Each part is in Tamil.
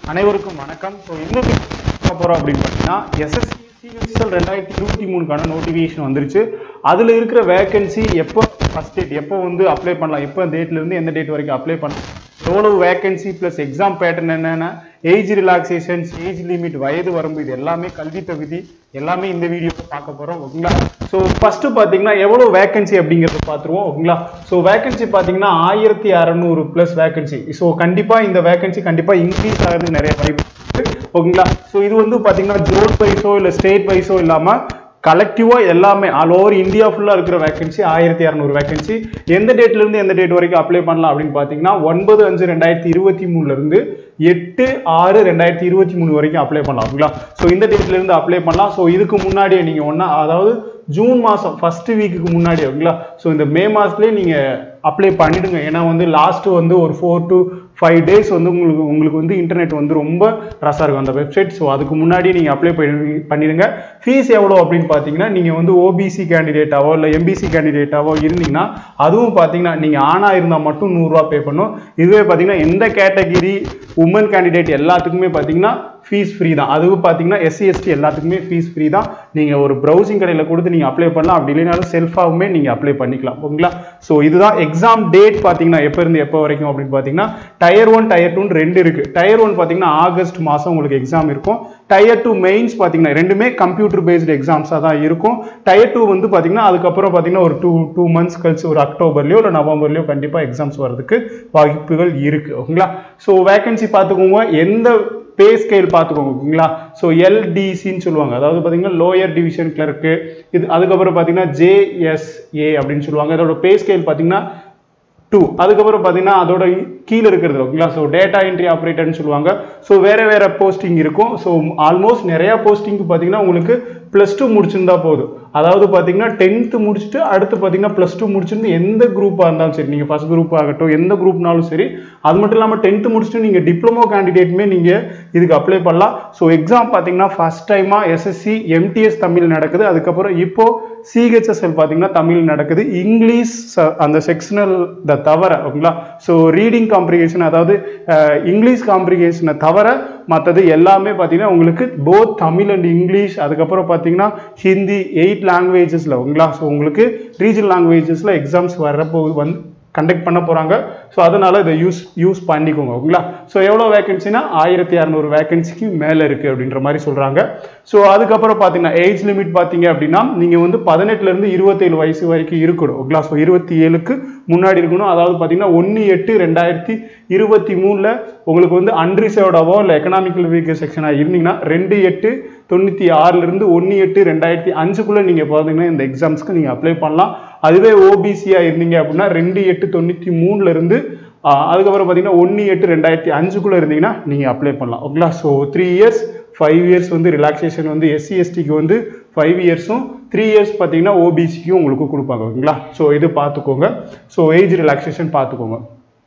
அனைவருக்கும் வணக்கம் ஸோ எந்த பார்க்க போகிறோம் அப்படின்னு பார்த்தீங்கன்னா எஸ்எஸ்சி சிஹெச்எல் ரெண்டாயிரத்தி இருபத்தி மூணுக்கான நோட்டிஃபிகேஷன் வந்துருச்சு அதில் இருக்கிற வேகன்சி எப்போ ஃபஸ்ட் டேட் எப்போ வந்து அப்ளை பண்ணலாம் எப்போ டேட்லேருந்து எந்த டேட் வரைக்கும் அப்ளை பண்ணலாம் எவ்வளவு வேகன்சி ப்ளஸ் எக்ஸாம் பேட்டர்ன் என்னென்ன ஏஜ் ரிலாக்ஸேஷன்ஸ் ஏஜ் லிமிட் வயது வரம்பு இது எல்லாமே கல்வி தகுதி எல்லாமே இந்த வீடியோவில் பார்க்க போகிறோம் ஓகேங்களா ஸோ ஃபஸ்ட்டு பார்த்தீங்கன்னா எவ்வளோ வேகன்சி அப்படிங்கிறத பார்த்துருவோம் ஓகேங்களா ஸோ வேகன்சி பார்த்தீங்கன்னா ஆயிரத்தி அறநூறு ப்ளஸ் வேகன்சி ஸோ கண்டிப்பாக இந்த வேகன்சி கண்டிப்பாக இன்க்ரீஸ் ஆகிறதுக்கு நிறைய வாய்ப்பு இருக்கு ஓகேங்களா ஸோ இது வந்து பார்த்தீங்கன்னா ஜோட் வைஸோ இல்லை ஸ்டேட் வைஸோ இல்லாமல் கலெக்டிவாக எல்லாமே ஆல் ஓவர் இந்தியா ஃபுல்லாக இருக்கிற வேகன்சி ஆயிரத்தி இரநூறு வேகன்சி எந்த டேட்லேருந்து எந்த டேட் வரைக்கும் அப்ளை பண்ணலாம் அப்படின்னு பார்த்தீங்கன்னா ஒன்பது அஞ்சு ரெண்டாயிரத்தி இருபத்தி மூணுலேருந்து எட்டு ஆறு ரெண்டாயிரத்தி இருபத்தி மூணு வரைக்கும் அப்ளை பண்ணலாம் ஓகேங்களா ஸோ இந்த டேட்லேருந்து அப்ளை பண்ணலாம் ஸோ இதுக்கு முன்னாடியே நீங்கள் ஒன்றா அதாவது ஜூன் மாதம் ஃபஸ்ட்டு வீக்குக்கு முன்னாடி ஓகேங்களா ஸோ இந்த மே மாதத்துலேயே நீங்கள் அப்ளை பண்ணிடுங்க ஏன்னா வந்து லாஸ்ட்டு வந்து ஒரு ஃபோர் டு ஃபைவ் டேஸ் வந்து உங்களுக்கு உங்களுக்கு வந்து இன்டர்நெட் வந்து ரொம்ப ரசாக இருக்கும் அந்த வெப்சைட் ஸோ அதுக்கு முன்னாடி நீங்கள் அப்ளை பண்ணி பண்ணிடுங்க ஃபீஸ் எவ்வளோ அப்படின்னு பார்த்தீங்கன்னா நீங்கள் வந்து ஓபிசி கேண்டிடேட்டாவோ இல்லை எம்பிசி கேண்டிடேட்டாவோ இருந்தீங்கன்னா அதுவும் பார்த்தீங்கன்னா நீங்கள் ஆணாக இருந்தால் மட்டும் நூறுரூவா பே பண்ணும் இதுவே பார்த்தீங்கன்னா எந்த கேட்டகிரி உமன் கேண்டிடேட் எல்லாத்துக்குமே பார்த்தீங்கன்னா ஃபீஸ் ஃப்ரீ தான் அதுவும் பார்த்தீங்கன்னா எஸ்சி எஸ்டி எல்லாத்துக்குமே ஃபீஸ் ஃப்ரீ தான் நீங்கள் ஒரு ப்ரௌசிங் கடையில் கொடுத்து நீங்கள் அப்ளை பண்ணலாம் அப்படி இல்லைனாலும் செல்ஃபாகவுமே நீங்கள் அப்ளை பண்ணிக்கலாம் ஓகேங்களா ஸோ இதுதான் எக்ஸாம் டேட் பார்த்தீங்கன்னா எப்போ இருந்து எப்போ வரைக்கும் அப்படின்னு பார்த்தீங்கன்னா டயர் ஒன் டயர் டூன்னு ரெண்டு இருக்குது டயர் ஒன் பார்த்தீங்கன்னா ஆகஸ்ட் மாதம் உங்களுக்கு எக்ஸாம் இருக்கும் டயர் டூ மெயின்ஸ் பார்த்தீங்கன்னா ரெண்டுமே கம்ப்யூட்டர் பேஸ்டு எக்ஸாம்ஸாக தான் இருக்கும் டயர் டூ வந்து பார்த்தீங்கன்னா அதுக்கப்புறம் பார்த்தீங்கன்னா ஒரு டூ டூ மந்த்ஸ் கழிச்சு ஒரு அக்டோபர்லையோ இல்லை நவம்பர்லையோ கண்டிப்பாக எக்ஸாம்ஸ் வர்றதுக்கு வாய்ப்புகள் இருக்குது ஓகேங்களா ஸோ வேகன்சி பார்த்துக்கோங்க எந்த பே ஸ்கேல் பார்த்துக்கோங்க ஓகேங்களா ஸோ எல்டிசின்னு சொல்லுவாங்க அதாவது பார்த்தீங்கன்னா லோயர் டிவிஷன் கிளர்க்கு இது அதுக்கப்புறம் பார்த்தீங்கன்னா ஜேஎஸ்ஏ அப்படின்னு சொல்லுவாங்க அதோட பே ஸ்கேல் பார்த்தீங்கன்னா டூ அதுக்கப்புறம் பார்த்தீங்கன்னா அதோட கீழே இருக்கிறது ஓகேங்களா ஸோ டேட்டா என்ட்ரி ஆப்ரேட்டர்னு சொல்லுவாங்க ஸோ வேறு வேறு போஸ்டிங் இருக்கும் ஸோ ஆல்மோஸ்ட் நிறையா போஸ்டிங்க்கு பார்த்தீங்கன்னா உங்களுக்கு ப்ளஸ் டூ முடிச்சிருந்தா போதும் அதாவது பார்த்தீங்கன்னா டென்த்து முடிச்சுட்டு அடுத்து பார்த்தீங்கன்னா ப்ளஸ் டூ முடிச்சிருந்து எந்த குரூப்பாக இருந்தாலும் சரி நீங்கள் ஃபஸ்ட் குரூப் ஆகட்டும் எந்த குரூப்னாலும் சரி அது மட்டும் இல்லாமல் டென்த்து முடிச்சுட்டு நீங்கள் டிப்ளமோ கேண்டிடேட்டுமே நீங்கள் இதுக்கு அப்ளை பண்ணலாம் ஸோ எக்ஸாம் பார்த்தீங்கன்னா ஃபஸ்ட் டைமாக எஸ்எஸ்சி எம்டிஎஸ் தமிழ் நடக்குது அதுக்கப்புறம் இப்போது சிஹெச்எஸ்எல் பார்த்தீங்கன்னா தமிழ் நடக்குது இங்கிலீஷ் அந்த செக்ஷனல் த தவிர ஓகேங்களா ஸோ ரீடிங் காம்ப்ரிகேஷன் அதாவது இங்கிலீஷ் காம்ப்ரிகேஷனை தவிர மற்றது எல்லாமே பார்த்தீங்கன்னா உங்களுக்கு போத் தமிழ் அண்ட் இங்கிலீஷ் அதுக்கப்புறம் பார்த்தீங்கன்னா ஹிந்தி எயிட் லாங்குவேஜஸில் ஓகேங்களா ஸோ உங்களுக்கு ரீஜனல் லாங்குவேஜஸில் எக்ஸாம்ஸ் வர்றப்போ வந்து கண்டக்ட் பண்ண போகிறாங்க ஸோ அதனால் இதை யூஸ் யூஸ் பண்ணிக்கோங்க ஓகேங்களா ஸோ எவ்வளோ வேகன்சினா ஆயிரத்தி இரநூறு வேகன்சிக்கு மேலே இருக்குது அப்படின்ற மாதிரி சொல்கிறாங்க ஸோ அதுக்கப்புறம் பார்த்தீங்கன்னா ஏஜ் லிமிட் பார்த்தீங்க அப்படின்னா நீங்கள் வந்து பதினெட்டுலேருந்து இருபத்தேழு வயசு வரைக்கும் இருக்கணும் ஓகேங்களா ஸோ இருபத்தி ஏழுக்கு முன்னாடி இருக்கணும் அதாவது பார்த்தீங்கன்னா ஒன்று எட்டு ரெண்டாயிரத்தி இருபத்தி மூணில் உங்களுக்கு வந்து அன்ரிசர்வ்டாவோ இல்லை எக்கனாமிக்கல் வீக்கர் செக்ஷனாக இருந்தீங்கன்னா ரெண்டு எட்டு தொண்ணூற்றி ஆறுலேருந்து ஒன்று எட்டு ரெண்டாயிரத்தி அஞ்சுக்குள்ளே நீங்கள் பார்த்தீங்கன்னா இந்த எக்ஸாம்ஸ்க்கு நீங்கள் அப்ளை பண்ணலாம் அதுவே ஓபிசியாக இருந்தீங்க அப்படின்னா ரெண்டு எட்டு தொண்ணூற்றி மூணுலேருந்து அதுக்கப்புறம் பார்த்தீங்கன்னா ஒன்று எட்டு ரெண்டாயிரத்தி அஞ்சுக்குள்ளே இருந்தீங்கன்னா நீங்கள் அப்ளை பண்ணலாம் ஓகேங்களா so three years five years வந்து ரிலாக்ஸேஷன் வந்து எஸ்சி எஸ்டிக்கு வந்து ஃபைவ் இயர்ஸும் த்ரீ இயர்ஸ் பார்த்தீங்கன்னா ஓபிசிக்கும் உங்களுக்கு கொடுப்பாங்க ஓகேங்களா ஸோ இது பார்த்துக்கோங்க ஸோ ஏஜ் ரிலாக்ஸேஷன் பார்த்துக்கோங்க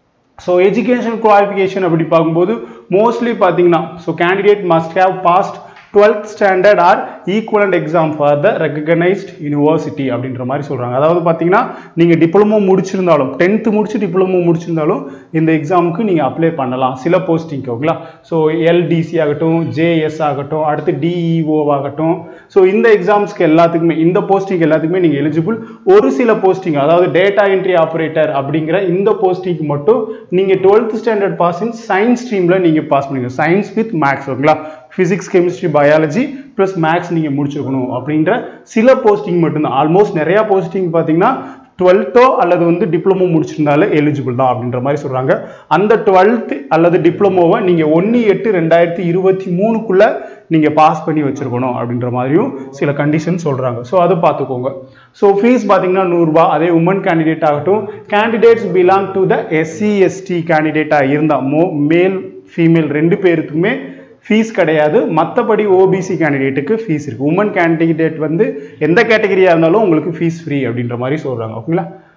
ஸோ எஜுகேஷன் குவாலிஃபிகேஷன் அப்படி பார்க்கும்போது மோஸ்ட்லி பார்த்தீங்கன்னா so candidate must have passed twelfth standard or equivalent exam for the recognised university அப்படின்ற மாதிரி சொல்கிறாங்க அதாவது பார்த்தீங்கன்னா நீங்கள் டிப்ளமோ முடிச்சிருந்தாலும் டென்த்து முடிச்சு டிப்ளமோ முடிச்சிருந்தாலும் இந்த எக்ஸாமுக்கு நீங்கள் அப்ளை பண்ணலாம் சில போஸ்டிங்க்கு ஓகேங்களா ஸோ எல்டிசி ஆகட்டும் ஜேஎஸ் ஆகட்டும் அடுத்து டிஇஓ ஆகட்டும் ஸோ இந்த எக்ஸாம்ஸ்க்கு எல்லாத்துக்குமே இந்த போஸ்டிங் எல்லாத்துக்குமே நீங்கள் எலிஜிபிள் ஒரு சில போஸ்டிங் அதாவது டேட்டா என்ட்ரி ஆப்ரேட்டர் அப்படிங்கிற இந்த போஸ்டிங்க்கு மட்டும் நீங்கள் twelfth standard pass in science ஸ்ட்ரீமில் நீங்கள் பாஸ் பண்ணுங்க சயின்ஸ் வித் மேக்ஸ் ஓகேங்களா physics chemistry biology plus maths நீங்கள் முடிச்சிருக்கணும் அப்படின்ற சில போஸ்டிங் மட்டும்தான் ஆல்மோஸ்ட் நிறையா போஸ்டிங் பார்த்தீங்கன்னா டுவெல்த்தோ அல்லது வந்து டிப்ளமோ முடிச்சிருந்தாலே எலிஜிபிள் தான் அப்படின்ற மாதிரி சொல்கிறாங்க அந்த டுவெல்த் அல்லது டிப்ளமோவை நீங்கள் ஒன்று எட்டு ரெண்டாயிரத்தி இருபத்தி மூணுக்குள்ளே நீங்கள் பாஸ் பண்ணி வச்சுருக்கணும் அப்படின்ற மாதிரியும் சில கண்டிஷன் சொல்கிறாங்க ஸோ அதை பார்த்துக்கோங்க ஸோ ஃபீஸ் பார்த்தீங்கன்னா நூறுரூபா அதே உமன் கேண்டிடேட் ஆகட்டும் candidates belong to the SC ST கேண்டிடேட்டாக இருந்தால் மோ மேல் ஃபீமேல் ரெண்டு பேருக்குமே ஃபீஸ் கிடையாது மற்றபடி ஓபிசி கேண்டிடேட்டுக்கு ஃபீஸ் இருக்குது உமன் கேண்டிடேட் வந்து எந்த கேட்டகரியாக இருந்தாலும் உங்களுக்கு ஃபீஸ் ஃப்ரீ அப்படின்ற மாதிரி சொல்கிறாங்க ஓகேங்களா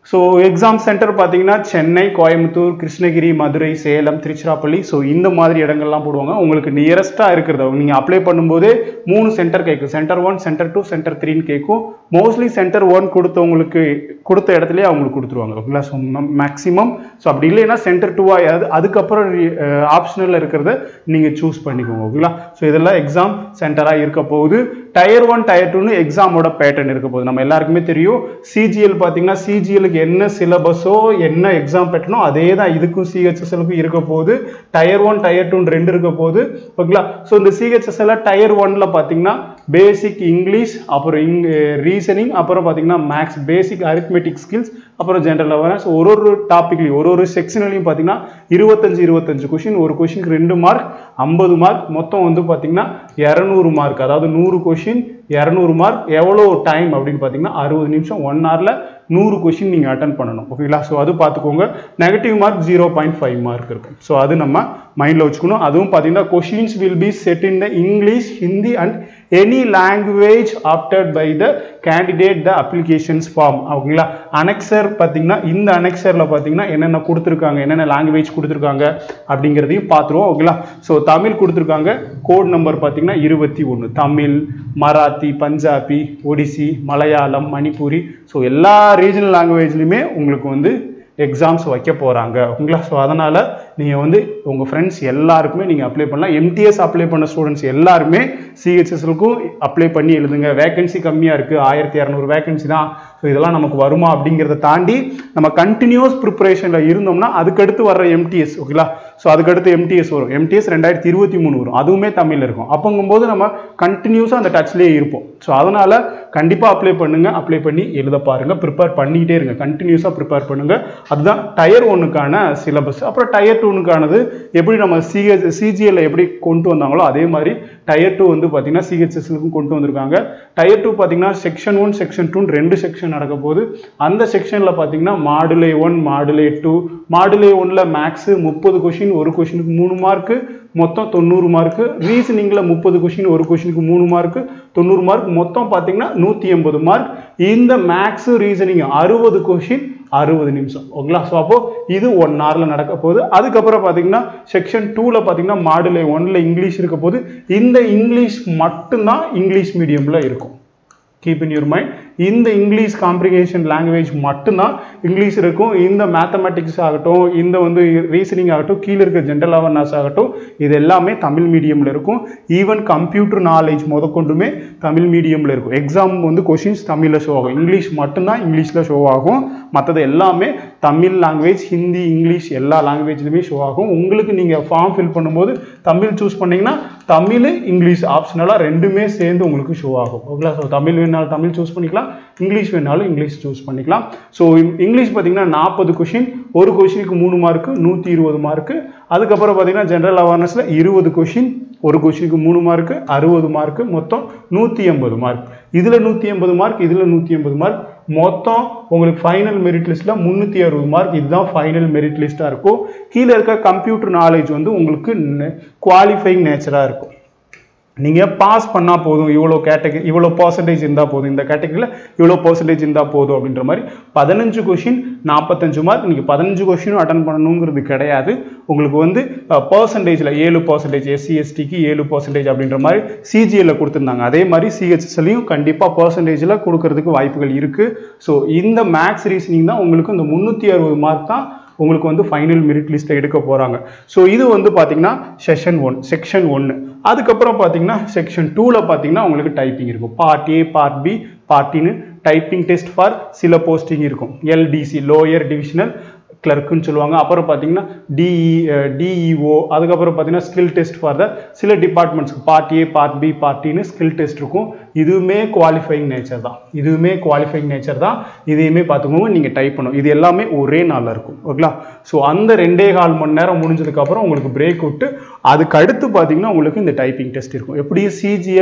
ஸோ எக்ஸாம் சென்டர் பார்த்தீங்கன்னா சென்னை கோயம்புத்தூர் கிருஷ்ணகிரி மதுரை சேலம் திருச்சிராப்பள்ளி ஸோ இந்த மாதிரி இடங்கள்லாம் போடுவாங்க உங்களுக்கு நியரஸ்ட்டாக இருக்கிறத நீங்கள் அப்ளை பண்ணும்போதே மூணு சென்டர் கேட்கும் centre one centre two centre த்ரீன்னு கேட்கும் மோஸ்ட்லி சென்டர் ஒன் கொடுத்தவங்களுக்கு கொடுத்த இடத்துலயே அவங்களுக்கு கொடுத்துருவாங்க ஓகேங்களா ஸோ மேக்ஸிமம் ஸோ அப்படி இல்லைன்னா சென்டர் டூவாக அது அதுக்கப்புறம் ஆப்ஷனலில் இருக்கிறத நீங்கள் சூஸ் பண்ணிக்கோங்க ஓகேங்களா ஸோ இதெல்லாம் எக்ஸாம் சென்டராக இருக்க போகுது டயர் ஒன் டயர் டூன்னு எக்ஸாமோட பேட்டர்ன் இருக்க போகுது நம்ம எல்லாருக்குமே தெரியும் சிஜிஎல் பார்த்தீங்கன்னா சிஜிஎலுக்கு என்ன சிலபஸோ என்ன எக்ஸாம் பேட்டர்னோ அதே தான் இதுக்கும் சிஹெச்எஸ்எலுக்கும் இருக்க போகுது டயர் ஒன் டயர் டூன்னு ரெண்டு இருக்க போகுது ஓகேங்களா ஸோ இந்த சிஹெச்எஸ்எல் டயர் ஒன்ல பார்த்தீங்கன்னா பேசிக் இங்கிலீஷ் அப்புறம் இங் ரீசனிங் அப்புறம் பார்த்தீங்கன்னா மேக்ஸ் பேசிக் அரித்மெட்டிக் ஸ்கில்ஸ் அப்புறம் ஜென்ரல் அவேர்னஸ் ஒரு ஒரு டாபிக்லையும் ஒரு ஒரு செக்ஷன்லையும் பார்த்தீங்கன்னா இருபத்தஞ்சு இருபத்தஞ்சு கொஷின் ஒரு கொஷினுக்கு ரெண்டு மார்க் ஐம்பது மார்க் மொத்தம் வந்து பார்த்தீங்கன்னா இரநூறு மார்க் அதாவது நூறு கொஷின் இரநூறு மார்க் எவ்வளோ டைம் அப்படின்னு பார்த்தீங்கன்னா அறுபது நிமிஷம் ஒன் ஹவரில் நூறு கொஷின் நீங்கள் அட்டன் பண்ணணும் ஓகேங்களா ஸோ அது பார்த்துக்கோங்க negative mark zero point five mark இருக்கும் ஸோ அது நம்ம மைண்டில் வச்சுக்கணும் அதுவும் பார்த்தீங்கன்னா questions will be set in the English Hindi and any language opted by the candidate the applications form ஓகேங்களா அனெக்சர் பார்த்தீங்கன்னா இந்த அனெக்சரில் பார்த்தீங்கன்னா என்னென்ன கொடுத்துருக்காங்க என்னென்ன லாங்குவேஜ் கொடுத்துருக்காங்க அப்படிங்கிறதையும் பார்த்துருவோம் ஓகேங்களா ஸோ தமிழ் கொடுத்துருக்காங்க கோட் நம்பர் பார்த்தீங்கன்னா இருபத்தி ஒன்று தமிழ் மராத்தி பஞ்சாபி ஒடிசி மலையாளம் மணிப்பூரி ஸோ எல்லா ரீஜனல் லாங்குவேஜ்லையுமே உங்களுக்கு வந்து எக்ஸாம்ஸ் வைக்க போகிறாங்க ஓகேங்களா ஸோ அதனால் நீங்கள் வந்து உங்கள் ஃப்ரெண்ட்ஸ் எல்லாருக்குமே நீங்கள் அப்ளை பண்ணலாம் எம்டிஎஸ் அப்ளை பண்ண ஸ்டூடெண்ட்ஸ் எல்லாருமே சிஹெச்எஸ்எலுக்கும் அப்ளை பண்ணி எழுதுங்க வேகன்சி கம்மியாக இருக்குது ஆயிரத்தி இரநூறு வேகன்சி தான் ஸோ இதெல்லாம் நமக்கு வருமா அப்படிங்கிறத தாண்டி நம்ம கண்டினியூஸ் ப்ரிப்பரேஷனில் இருந்தோம்னா அதுக்கடுத்து வர்ற எம்டிஎஸ் ஓகேங்களா ஸோ அதுக்கடுத்து எம்டிஎஸ் வரும் எம்டிஎஸ் ரெண்டாயிரத்தி இருபத்தி மூணு வரும் அதுவுமே தமிழில் இருக்கும் அப்போங்கும்போது நம்ம கண்டினியூஸாக அந்த டச்லேயே இருப்போம் ஸோ அதனால் கண்டிப்பாக அப்ளை பண்ணுங்க அப்ளை பண்ணி எழுத பாருங்க ப்ரிப்பேர் பண்ணிக்கிட்டே இருங்க கண்டினியூஸாக ப்ரிப்பேர் பண்ணுங்க அதுதான் டயர் ஒன்றுக்கான சிலபஸ் அப்புறம் டயர் டூனுக்கானது எப்படி நம்ம சிஹெச் சிஜிஎல்ல எப்படி கொண்டு வந்தாங்களோ அதே மாதிரி டயர் டூ வந்து பார்த்தீங்கன்னா சிஹெச்எஸ்லுக்கும் கொண்டு வந்திருக்காங்க டயர் டூ பார்த்தீங்கன்னா செக்ஷன் ஒன் செக்ஷன் டூன்னு ரெண்டு செக்ஷன் நடக்க போகுது அந்த செக்ஷனில் பார்த்தீங்கன்னா மாடுலே ஒன் மாடுலே டூ மாடுலே ஒன்ல மேக்ஸு முப்பது கொஷின் ஒரு கொஷினுக்கு மூணு மார்க்கு மொத்தம் தொண்ணூறு மார்க்கு ரீசனிங்கில் முப்பது கொஷின் ஒரு கொஷினுக்கு மூணு மார்க்கு தொண்ணூறு மார்க் மொத்தம் பார்த்தீங்கன்னா நூற்றி எண்பது மார்க் இந்த மேக்ஸு ரீசனிங் அறுபது கொஷின் அறுபது நிமிஷம் ஓகேங்களா ஸோ அப்போ இது ஒன் ஹவரில் நடக்க போகுது அதுக்கப்புறம் பார்த்தீங்கன்னா செக்ஷன் டூவில் பார்த்தீங்கன்னா மாடுலே ஒன்ல இங்கிலீஷ் இருக்க போது இந்த இங்கிலீஷ் மட்டும்தான் இங்கிலீஷ் மீடியமில் இருக்கும் கீப் இன் யூர் மைண்ட் இந்த இங்கிலீஷ் காம்ப்ரிகேஷன் லாங்குவேஜ் மட்டும்தான் இங்கிலீஷ் இருக்கும் இந்த மேத்தமெட்டிக்ஸ் ஆகட்டும் இந்த வந்து ரீசனிங் ஆகட்டும் கீழே இருக்க ஜென்ரல் அவேர்னஸ் ஆகட்டும் இது எல்லாமே தமிழ் மீடியமில் இருக்கும் ஈவன் கம்ப்யூட்டர் நாலேஜ் முதற்கொண்டுமே தமிழ் மீடியமில் இருக்கும் எக்ஸாம் வந்து கொஷின்ஸ் தமிழில் ஷோ ஆகும் இங்கிலீஷ் மட்டும்தான் இங்கிலீஷில் ஷோ ஆகும் மற்றது எல்லாமே தமிழ் லாங்குவேஜ் ஹிந்தி இங்கிலீஷ் எல்லா லாங்குவேஜ்லையுமே ஷோ ஆகும் உங்களுக்கு நீங்கள் ஃபார்ம் ஃபில் பண்ணும்போது தமிழ் சூஸ் பண்ணீங்கன்னா தமிழ் இங்கிலீஷ் ஆப்ஷனலாக ரெண்டுமே சேர்ந்து உங்களுக்கு ஷோ ஆகும் ஓகேங்களா ஸோ தமிழ் வேணாலும் தமிழ் சூஸ் பண்ணிக்கலாம் இங்கிலீஷ் வேணாலும் இங்கிலீஷ் சூஸ் பண்ணிக்கலாம் ஸோ இங்கிலீஷ் பார்த்தீங்கன்னா நாற்பது கொஷின் ஒரு கொஷினுக்கு மூணு மார்க்கு நூற்றி இருபது மார்க்கு அதுக்கப்புறம் பார்த்தீங்கன்னா ஜென்ரல் அவேர்னஸில் இருபது கொஷின் ஒரு கொஷினுக்கு மூணு மார்க்கு அறுபது மார்க்கு மொத்தம் நூற்றி எண்பது மார்க் இதில் நூற்றி எண்பது மார்க் இதில் நூற்றி எண்பது மார்க் மொத்தம் உங்களுக்கு ஃபைனல் மெரிட் லிஸ்ட்டில் முந்நூற்றி அறுபது மார்க் இதுதான் ஃபைனல் மெரிட் லிஸ்ட்டாக இருக்கும் கீழே இருக்க கம்ப்யூட்டர் நாலேஜ் வந்து உங்களுக்கு குவாலிஃபைங் நேச்சராக இருக்கும் நீங்கள் பாஸ் பண்ணால் போதும் இவ்வளோ கேட்டகரி இவ்வளோ பர்சன்டேஜ் இருந்தால் போதும் இந்த கேட்டகரியில் இவ்வளோ பர்சன்டேஜ் இருந்தால் போதும் அப்படின்ற மாதிரி பதினஞ்சு கொஷின் நாற்பத்தஞ்சு மார்க் நீங்கள் பதினஞ்சு கொஷினும் அட்டன் பண்ணணுங்கிறது கிடையாது உங்களுக்கு வந்து பர்சன்டேஜில் ஏழு பர்சன்டேஜ் எஸ்சி எஸ்டிக்கு ஏழு பர்சன்டேஜ் அப்படின்ற மாதிரி சிஜிஎல்ல கொடுத்துருந்தாங்க அதே மாதிரி சிஹெச்எஸ்லையும் கண்டிப்பாக பர்சன்டேஜில் கொடுக்கறதுக்கு வாய்ப்புகள் இருக்குது ஸோ இந்த மேக்ஸ் ரீசனிங் தான் உங்களுக்கு இந்த முந்நூற்றி அறுபது மார்க் தான் உங்களுக்கு வந்து ஃபைனல் மெரிட் லிஸ்ட்டை எடுக்க போகிறாங்க ஸோ இது வந்து பார்த்தீங்கன்னா செஷன் ஒன் செக்ஷன் ஒன்று அதுக்கப்புறம் பார்த்தீங்கன்னா செக்ஷன் டூவில் பார்த்தீங்கன்னா உங்களுக்கு டைப்பிங் இருக்கும் பார்ட் ஏ பார்ட் பி பார்ட்டின்னு டைப்பிங் டெஸ்ட் ஃபார் சில போஸ்டிங் இருக்கும் எல்டிசி லோயர் டிவிஷனல் கிளர்க்குன்னு சொல்லுவாங்க அப்புறம் பார்த்தீங்கன்னா டிஇ டிஇஓ அதுக்கப்புறம் பார்த்தீங்கன்னா ஸ்கில் டெஸ்ட் ஃபார் த சில டிபார்ட்மெண்ட்ஸ்க்கு பார்ட் ஏ பார்ட் பி பார்ட்டின்னு ஸ்கில் டெஸ்ட் இருக்கும் இதுவுமே குவாலிஃபைங் நேச்சர் தான் இதுவுமே குவாலிஃபைங் நேச்சர் தான் இதையுமே பார்த்துக்கோங்க நீங்கள் டைப் பண்ணணும் இது எல்லாமே ஒரே நாளில் இருக்கும் ஓகேங்களா ஸோ அந்த ரெண்டே கால் மணி நேரம் முடிஞ்சதுக்கப்புறம் உங்களுக்கு பிரேக் விட்டு அதுக்கு அடுத்து பார்த்தீங்கன்னா உங்களுக்கு இந்த டைப்பிங் டெஸ்ட் இருக்கும் எப்படியும் சிஜிஎல்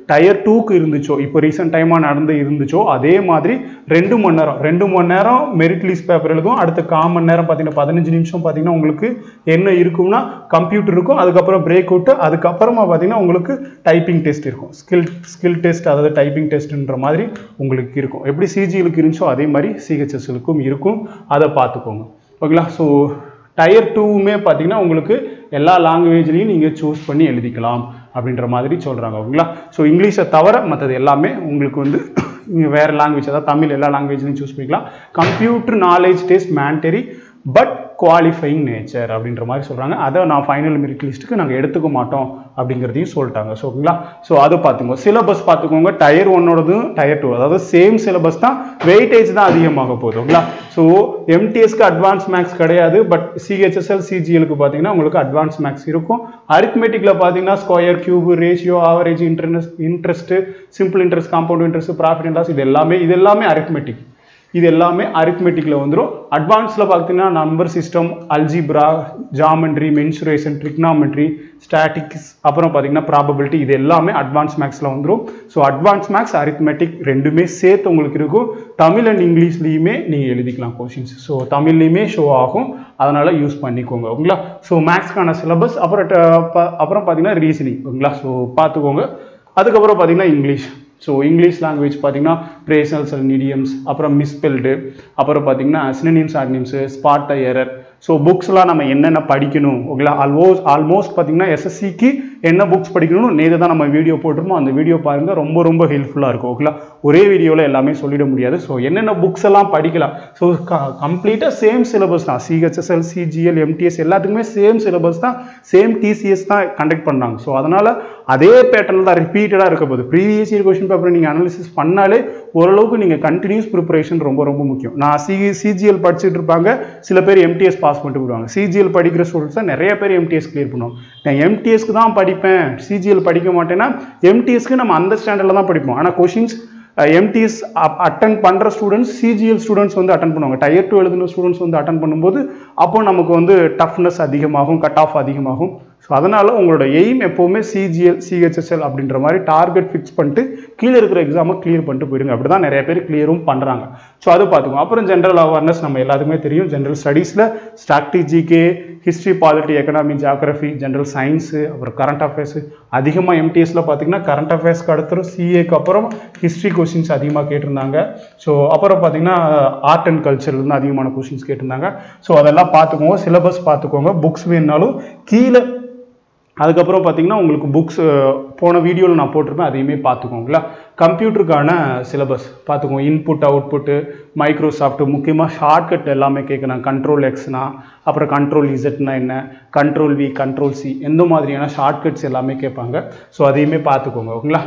டயர் டூக்கு இருந்துச்சோ இப்போ ரீசெண்ட் டைமாக நடந்து இருந்துச்சோ அதே மாதிரி ரெண்டு மணி நேரம் ரெண்டு மணி நேரம் மெரிட் லிஸ்ட் பேப்பர் எழுதும் அடுத்த கால் மணி நேரம் பார்த்தீங்கன்னா பதினஞ்சு நிமிஷம் பார்த்தீங்கன்னா உங்களுக்கு என்ன இருக்கும்னா கம்ப்யூட்டர் இருக்கும் அதுக்கப்புறம் பிரேக் அவுட்டு அதுக்கப்புறமா பார்த்தீங்கன்னா உங்களுக்கு டைப்பிங் டெஸ்ட் இருக்கும் ஸ்கில் ஸ்கில் டெஸ்ட் அதாவது டைப்பிங் டெஸ்ட்ன்ற மாதிரி உங்களுக்கு இருக்கும் எப்படி சிஜிஎலுக்கு இருந்துச்சோ அதே மாதிரி சிஹெச்எஸ்எலுக்கும் இருக்கும் அதை பார்த்துக்கோங்க ஓகேங்களா ஸோ டயர் டூவுமே பார்த்தீங்கன்னா உங்களுக்கு எல்லா லாங்குவேஜ்லையும் நீங்கள் சூஸ் பண்ணி எழுதிக்கலாம் அப்படின்ற மாதிரி சொல்கிறாங்க ஓகேங்களா ஸோ இங்கிலீஷை தவிர மற்றது எல்லாமே உங்களுக்கு வந்து நீங்கள் வேறு லாங்குவேஜ் அதாவது தமிழ் எல்லா லாங்குவேஜ்லையும் சூஸ் பண்ணிக்கலாம் computer knowledge test mandatory but qualifying nature அப்படின்ற மாதிரி சொல்கிறாங்க அதை நான் ஃபைனல் மெரிட் லிஸ்ட்டுக்கு நாங்கள் எடுத்துக்க மாட்டோம் அப்படிங்கிறதையும் சொல்லிட்டாங்க ஸோ ஓகேங்களா ஸோ அதை பார்த்துக்கோங்க சிலபஸ் பார்த்துக்கோங்க டயர் ஒன்னோடதும் டயர் டூ அதாவது சேம் சிலபஸ் தான் வெயிட்டேஜ் தான் அதிகமாக போகுது ஓகேங்களா ஸோ எம்டிஎஸ்க்கு அட்வான்ஸ் மேக்ஸ் கிடையாது பட் சிஹெச்எஸ்எல் சிஜிஎலுக்கு பார்த்தீங்கன்னா உங்களுக்கு அட்வான்ஸ் மேக்ஸ் இருக்கும் அரித்மெட்டிக்கில் பார்த்தீங்கன்னா square cube ratio average interest interest simple interest compound interest profit and loss இது எல்லாமே இது எல்லாமே அரித்மெட்டிக் இது எல்லாமே அரித்மெட்டிக்கில் வந்துடும் அட்வான்ஸில் பார்த்தீங்கன்னா number system algebra geometry mensuration trigonometry statics அப்புறம் பார்த்தீங்கன்னா ப்ராபபிலிட்டி இது எல்லாமே அட்வான்ஸ் மேக்ஸில் வந்துடும் ஸோ அட்வான்ஸ் மேக்ஸ் அரித்மெட்டிக் ரெண்டுமே சேர்த்து உங்களுக்கு இருக்கும் தமிழ் அண்ட் இங்கிலீஷ்லேயுமே நீங்கள் எழுதிக்கலாம் கொஷின்ஸ் ஸோ தமிழ்லையுமே ஷோ ஆகும் அதனால் யூஸ் பண்ணிக்கோங்க ஓகேங்களா ஸோ மேக்ஸ்க்கான சிலபஸ் அப்புறம் ட- ப- அப்புறம் பார்த்தீங்கன்னா ரீசனிங் ஓகேங்களா ஸோ பார்த்துக்கோங்க அதுக்கப்புறம் பார்த்தீங்கன்னா இங்கிலீஷ் ஸோ இங்கிலீஷ் லாங்குவேஜ் பார்த்தீங்கன்னா பிரேசல்ஸ் அண்ட் இடியம்ஸ் அப்புறம் மிஸ்பெல்டு அப்புறம் பார்த்தீங்கன்னா synonyms antonyms spot error so புக்ஸ்லாம் நம்ம என்னென்ன படிக்கணும் ஓகேங்களா ஆல்மோஸ்ட் ஆல்மோஸ்ட் பார்த்தீங்கன்னா எஸ்எஸ்சிக்கு என்ன புக்ஸ் படிக்கணும்னு நேற்று தான் நம்ம வீடியோ போட்டிருப்போம் அந்த வீடியோ பாருங்க ரொம்ப ரொம்ப ஹெல்ப்ஃபுல்லாக இருக்கும் ஓகேங்களா ஒரே வீடியோவில் எல்லாமே சொல்லிட முடியாது ஸோ என்னென்ன புக்ஸ் எல்லாம் படிக்கலாம் ஸோ கம்ப்ளீட்டாக சேம் சிலபஸ் தான் சிஹெச்எஸ்எல் சிஜிஎல் எம்டிஎஸ் எல்லாத்துக்குமே சேம் சிலபஸ் தான் சேம் டிசிஎஸ் தான் கண்டக்ட் பண்ணாங்க ஸோ அதனால் அதே பேட்டர்ன் தான் ரிப்பீட்டடாக இருக்க போகுது ப்ரீவியஸ் இயர் கொஸ்டின் பேப்பர் நீங்கள் அனாலிசிஸ் பண்ணாலே ஓரளவுக்கு நீங்கள் கண்டினியூஸ் ப்ரிப்பரேஷன் ரொம்ப ரொம்ப முக்கியம் நான் சி சிஜிஎல் படிச்சுட்டு இருப்பாங்க சில பேர் எம்டிஎஸ் பாஸ் பண்ணிட்டு போடுவாங்க சிஜிஎல் படிக்கிற ஸ்டூடெண்ட்ஸ் தான் நிறைய பேர் எம்டிஎஸ் கிளியர் பண்ணுவாங்க நான் எம்டிஎஸ்க்கு தான் படிப்பேன் சிஜிஎல் படிக்க மாட்டேன்னா எம்டிஎஸ்க்கு நம்ம அந்த ஸ்டாண்டர்டில் தான் படிப்போம் ஆனால் கொஷின்ஸ் எம்டிஎஸ் அட்டன் பண்ணுற ஸ்டூடெண்ட்ஸ் சிஜிஎல் ஸ்டூடெண்ட்ஸ் வந்து அட்டன் பண்ணுவாங்க டயர் டூ எழுதுன ஸ்டூடெண்ட்ஸ் வந்து அட்டன் பண்ணும்போது அப்போ நமக்கு வந்து டஃப்னஸ் அதிகமாகும் கட் ஆஃப் அதிகமாகும் ஸோ அதனால் உங்களோட எய்ம் எப்போவுமே சிஜிஎல் சிஹெச்எஸ்எல் அப்படின்ற மாதிரி டார்கெட் ஃபிக்ஸ் பண்ணிட்டு கீழே இருக்கிற எக்ஸாமை கிளியர் பண்ணிட்டு போயிடுங்க அப்படி தான் நிறைய பேர் கிளியரும் பண்ணுறாங்க ஸோ அது பார்த்துக்கோங்க அப்புறம் ஜென்ரல் அவேர்னஸ் நம்ம எல்லாத்துக்குமே தெரியும் ஜென்ரல் ஸ்டடீஸில் ஸ்ட்ராட்டஜிக்கு history polity economy geography general science அப்புறம் கரண்ட் அஃபேர்ஸ் அதிகமாக எம்டிஎஸ்ல பார்த்தீங்கன்னா கரண்ட் அஃபேர்ஸ்க்கு அடுத்து சிஏக்கு அப்புறம் ஹிஸ்ட்ரி கொஷின்ஸ் அதிகமாக கேட்டிருந்தாங்க ஸோ அப்புறம் பார்த்தீங்கன்னா ஆர்ட் அண்ட் கல்ச்சர்லேருந்து அதிகமான கொஷின்ஸ் கேட்டிருந்தாங்க ஸோ அதெல்லாம் பார்த்துக்கோங்க சிலபஸ் பார்த்துக்கோங்க புக்ஸ் வேணுனாலும் கீழே அதுக்கப்புறம் பார்த்தீங்கன்னா உங்களுக்கு புக்ஸ் போன வீடியோவில் நான் போட்டிருப்பேன் அதையுமே பார்த்துக்கோங்களா கம்ப்யூட்டருக்கான சிலபஸ் பார்த்துக்கோங்க இன்புட் அவுட்புட்டு மைக்ரோசாஃப்ட் முக்கியமாக ஷார்ட்கட் எல்லாமே கேட்குறாங்க கண்ட்ரோல் எக்ஸ்னா அப்புறம் கண்ட்ரோல் இசட்னா என்ன கண்ட்ரோல் வி கண்ட்ரோல் சி எந்த மாதிரியான ஷார்ட்கட்ஸ் எல்லாமே கேட்பாங்க ஸோ அதையுமே பார்த்துக்கோங்க ஓகேங்களா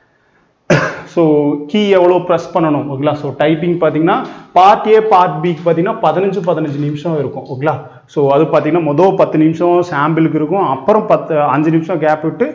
ஸோ கீ எவ்வளோ ப்ரெஸ் பண்ணணும் ஓகேங்களா ஸோ டைப்பிங் பார்த்தீங்கன்னா பார்ட் ஏ பார்ட் பிக்கு பார்த்தீங்கன்னா பதினஞ்சு பதினஞ்சு நிமிஷம் இருக்கும் ஓகேங்களா ஸோ அது பார்த்தீங்கன்னா மொதல் பத்து நிமிஷம் சாம்பிளுக்கு இருக்கும் அப்புறம் பத்து அஞ்சு நிமிஷம் கேப் விட்டு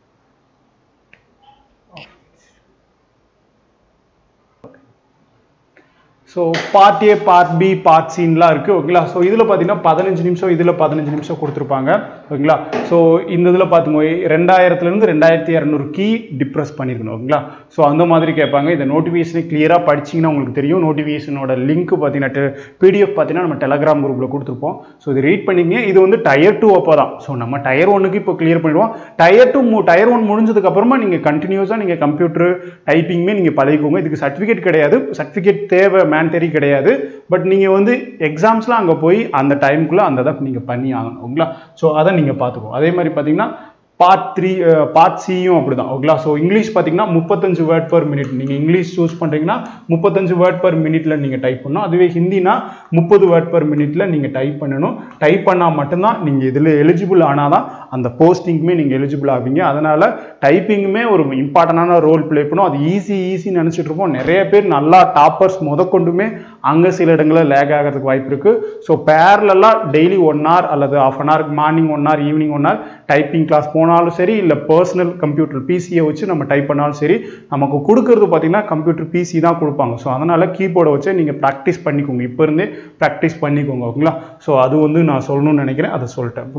so part A part B part சீன்லாம் இருக்குது ஓகேங்களா ஸோ இதில் பார்த்தீங்கன்னா பதினஞ்சு நிமிஷம் இதில் பதினஞ்சு நிமிஷம் கொடுத்துருப்பாங்க ஓகேங்களா ஸோ இந்த இதில் பார்த்துக்கோங்க ரெண்டாயிரத்துலேருந்து ரெண்டாயிரத்தி இரநூறு கீ டிப்ரெஸ் பண்ணியிருக்கணும் ஓகேங்களா ஸோ அந்த மாதிரி கேட்பாங்க இந்த நோட்டிஃபிகேஷனை கிளியராக படிச்சிங்கன்னா உங்களுக்கு தெரியும் நோட்டிஃபிகேஷனோட லிங்க் பார்த்தீங்கன்னா பிடிஎஃப் பார்த்தீங்கன்னா நம்ம டெலகிராம் குரூப்பில் கொடுத்துருப்போம் ஸோ இது ரீட் பண்ணிங்க இது வந்து டயர் டூ அப்போ தான் ஸோ நம்ம டயர் ஒன்னுக்கு இப்போ கிளியர் பண்ணிடுவோம் டயர் டூ டயர் ஒன் முடிஞ்சதுக்கு அப்புறமா நீங்கள் கண்டினியூஸாக நீங்கள் கம்ப்யூட்டர் டைப்பிங்குமே நீங்கள் பழகிக்கோங்க இதுக்கு சர்டிஃபிகேட் கிடையாது சர்டிஃபிகேட் தேவை மேண்டரி கிடையாது பட் நீங்கள் வந்து எக்ஸாம்ஸ்லாம் அங்கே போய் அந்த டைமுக்குள்ளே அந்த இதை நீங்கள் பண்ணி ஆகணும் ஓகேங்களா ஸோ அதை நீங்கள் பார்த்துக்கோங்க அதே மாதிரி பார்த்தீங்கன்னா பார்ட் த்ரீ பார்ட் சியும் அப்படிதான் ஓகேங்களா ஸோ இங்கிலீஷ் பார்த்தீங்கன்னா முப்பத்தஞ்சு வேர்ட் பர் மினிட் நீங்கள் இங்கிலீஷ் சூஸ் பண்ணுறீங்கன்னா முப்பத்தஞ்சு வேர்ட் பர் மினிட்ல நீங்கள் டைப் பண்ணணும் அதுவே ஹிந்தினா முப்பது வேர்ட் பர் மினிட்ல நீங்கள் டைப் பண்ணணும் டைப் பண்ணால் மட்டும்தான் நீங்கள் இதில் எலிஜிபிள் ஆனால் தான் அந்த போஸ்டிங்குமே நீங்கள் எலிஜிபிள் ஆவீங்க அதனால டைப்பிங்குமே ஒரு இம்பார்ட்டண்டான ரோல் ப்ளே பண்ணும் அது ஈஸி ஈஸின்னு நினச்சிட்டு இருப்போம் நிறைய பேர் நல்லா டாப்பர்ஸ் முதற்கொண்டுமே அங்கே சில இடங்களில் லேக் ஆகிறதுக்கு வாய்ப்பு இருக்குது ஸோ பேரலெல்லாம் டெய்லி ஒன் ஹவர் அல்லது half an hour morning one hour evening one hour typing class போனாலும் சரி இல்லை பர்சனல் கம்ப்யூட்டர் பிசியை வச்சு நம்ம டைப் பண்ணாலும் சரி நமக்கு கொடுக்கறது பார்த்தீங்கன்னா கம்ப்யூட்டர் பிசி தான் கொடுப்பாங்க ஸோ அதனால் கீபோர்டை வச்சு நீங்கள் ப்ராக்டிஸ் பண்ணிக்கோங்க இப்போ இருந்தே ப்ராக்டிஸ் பண்ணிக்கோங்க ஓகேங்களா ஸோ அது வந்து நான் சொல்லணும்னு நினைக்கிறேன் அதை சொல்லிட்டேன் ஓகேங்களா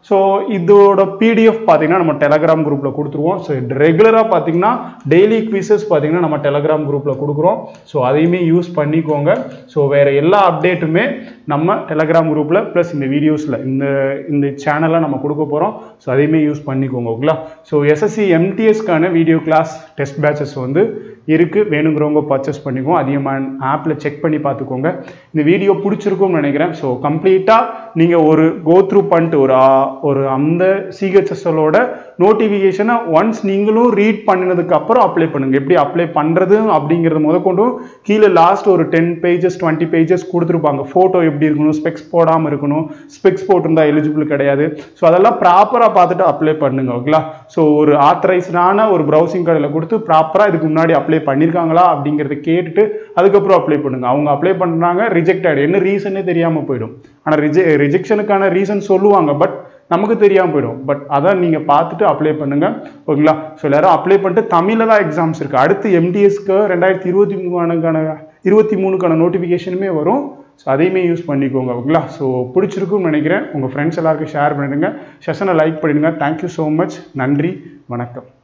ஸோ இதோட பிடிஎஃப் பார்த்தீங்கன்னா நம்ம டெலகிராம் குரூப்பில் கொடுத்துருவோம் ஸோ ரெகுலராக பார்த்தீங்கன்னா டெய்லி குவிசஸ் பார்த்தீங்கன்னா நம்ம டெலகிராம் குரூப்பில் கொடுக்குறோம் ஸோ அதையுமே யூஸ் பண்ணிக்கோங்க ஸோ வேறு எல்லா அப்டேட்டுமே நம்ம டெலகிராம் குரூப்பில் ப்ளஸ் இந்த வீடியோஸில் இந்த இந்த சேனலில் நம்ம கொடுக்க போகிறோம் ஸோ அதையுமே யூஸ் பண்ணிக்கோங்க ஓகேங்களா ஸோ எஸ்எஸ்சி எம்டிஎஸ்க்கான வீடியோ கிளாஸ் டெஸ்ட் பேட்சஸ் வந்து இருக்குது வேணுங்கிறவங்க பர்ச்சேஸ் பண்ணிக்கோங்க அதிகமாக ஆப்பில் செக் பண்ணி பார்த்துக்கோங்க இந்த வீடியோ பிடிச்சிருக்கும்னு நினைக்கிறேன் ஸோ கம்ப்ளீட்டாக நீங்கள் ஒரு கோ த்ரூ பண்ணிட்டு ஒரு ஆ- ஒரு அந்த சிஹெச்எஸ்எலோட நோட்டிஃபிகேஷனை ஒன்ஸ் நீங்களும் ரீட் பண்ணினதுக்கு அப்புறம் அப்ளை பண்ணுங்க எப்படி அப்ளை பண்ணுறது அப்படிங்கிறது முதற்கொண்டும் கீழே லாஸ்ட் ஒரு டென் பேஜஸ் டுவெண்ட்டி பேஜஸ் கொடுத்துருப்பாங்க ஃபோட்டோ எப்படி இருக்கணும் ஸ்பெக்ஸ் போடாமல் இருக்கணும் ஸ்பெக்ஸ் போட்டிருந்தா எலிஜிபிள் கிடையாது ஸோ அதெல்லாம் ப்ராப்பராக பார்த்துட்டு அப்ளை பண்ணுங்க ஓகேங்களா ஸோ ஒரு ஆத்தரைஸ்டான ஒரு ப்ரௌசிங் கடையில் கொடுத்து ப்ராப்பராக இதுக்கு முன்னாடி அப்ளை பண்ணியிருக்காங்களா அப்படிங்கிறத கேட்டுட்டு அதுக்கப்புறம் அப்ளை பண்ணுங்க அவங்க அப்ளை பண்ணுறாங்க ரிஜெக்டட் என்ன ரீசனே தெரியாமல் போயிடும் ஆனால் ரிஜெ ரிஜெக்ஷனுக்கான ரீசன் சொல்லுவாங்க பட் நமக்கு தெரியாமல் போயிடும் பட் அதான் நீங்கள் பார்த்துட்டு அப்ளை பண்ணுங்க ஓகேங்களா ஸோ எல்லாரும் அப்ளை பண்ணிட்டு தமிழில் தான் எக்ஸாம்ஸ் இருக்குது அடுத்து எம்டிஎஸ்க்கு ரெண்டாயிரத்தி இருபத்தி மூணுக்கான இருபத்தி மூணுக்கான நோட்டிஃபிகேஷனுமே வரும் ஸோ அதையுமே யூஸ் பண்ணிக்கோங்க ஓகேங்களா ஸோ பிடிச்சிருக்கும்னு நினைக்கிறேன் உங்கள் ஃப்ரெண்ட்ஸ் எல்லாருக்கும் ஷேர் பண்ணிடுங்க செஷனை லைக் பண்ணிடுங்க தேங்க்யூ ஸோ மச் நன்றி வணக்கம்